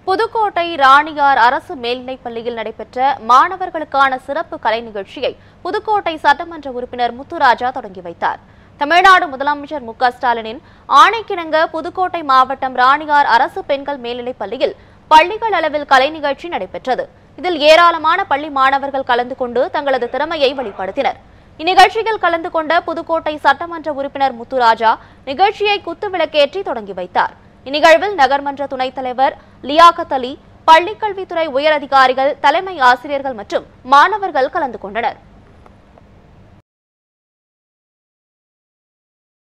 புதுக்கோட்டை ராணியார் அரசு மேல்நிலைப் பள்ளியில் நடைபெற்ற மாணவர்களுக்கான சிறப்பு கலை நிகழ்ச்சியை புதுக்கோட்டை சட்டமன்ற உறுப்பினர் முத்துராஜா தொடங்கி வைத்தார் தமிழ்நாடு முதலமைச்சர் மு க ஸ்டாலினின் ஆணைக்கிணங்க புதுக்கோட்டை மாவட்டம் ராணியார் அரசு பெண்கள் மேல்நிலைப் பள்ளியில் பள்ளிகள் அளவில் கலை நிகழ்ச்சி நடைபெற்றது இதில் ஏராளமான பள்ளி மாணவர்கள் கலந்து கொண்டு தங்களது திறமையை வெளிப்படுத்தினர் இந்நிகழ்ச்சியில் கலந்து கொண்ட புதுக்கோட்டை சட்டமன்ற உறுப்பினர் முத்துராஜா நிகழ்ச்சியை குத்துவிளக்கேற்றி தொடங்கி வைத்தார் இந்நிகழ்வில் நகர்மன்ற துணைத் தலைவர் லியாகத் அலி பள்ளிக்கல்வித்துறை உயரதிகாரிகள் தலைமை ஆசிரியர்கள் மற்றும் மாணவர்கள் கலந்து கொண்டனர்